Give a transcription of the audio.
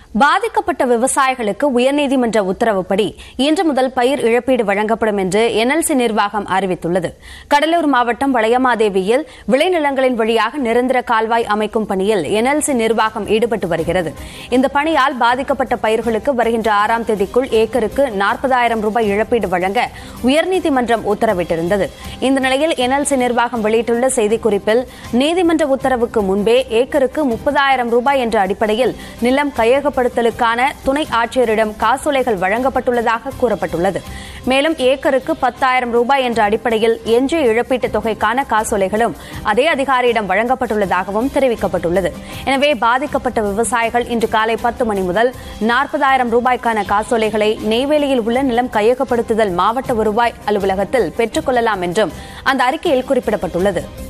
பாதிக்கப்பட்ட விவசாயிகளுக்கு உயர்நீதிமன்ற உத்தரவுப்படி இன்று முதல் பயிர் இழப்பீடு வழங்கப்படும் என்று என்எல்சி நிர்வாகம் அறிவித்துள்ளது கடலூர் மாவட்டம் வளையமாதேவியில் விளைநிலங்களின் வழியாக நிரந்தர கால்வாய் அமைக்கும் பணியில் என்எல்சி நிர்வாகம் ஈடுபட்டு வருகிறது இந்த பணியால் பாதிக்கப்பட்ட பயிர்களுக்கு வருகின்ற ஆறாம் தேதிக்குள் ஏக்கருக்கு நாற்பதாயிரம் ரூபாய் இழப்பீடு வழங்க உயர்நீதிமன்றம் உத்தரவிட்டிருந்தது இந்த நிலையில் என்எல்சி நிர்வாகம் வெளியிட்டுள்ள செய்திக்குறிப்பில் நீதிமன்ற உத்தரவுக்கு முன்பே ஏக்கருக்கு முப்பதாயிரம் ரூபாய் என்ற அடிப்படையில் நிலம் கையகப்படுத்தலுக்கான துணை ஆட்சியரிடம் காசோலைகள் வழங்கப்பட்டுள்ளதாக கூறப்பட்டுள்ளது மேலும் ஏக்கருக்கு பத்தாயிரம் ரூபாய் என்ற அடிப்படையில் எஞ்சிய இழப்பீட்டுத் தொகைக்கான காசோலைகளும் அதே அதிகாரியிடம் வழங்கப்பட்டுள்ளதாகவும் தெரிவிக்கப்பட்டுள்ளது எனவே பாதிக்கப்பட்ட விவசாயிகள் இன்று காலை பத்து மணி முதல் நாற்பதாயிரம் ரூபாய்க்கான காசோலைகளை நெய்வேலியில் உள்ள நிலம் கையகப்படுத்துதல் மாவட்ட வருவாய் அலுவலகத்தில் பெற்றுக் கொள்ளலாம் என்றும் அந்த அறிக்கையில் குறிப்பிடப்பட்டுள்ளது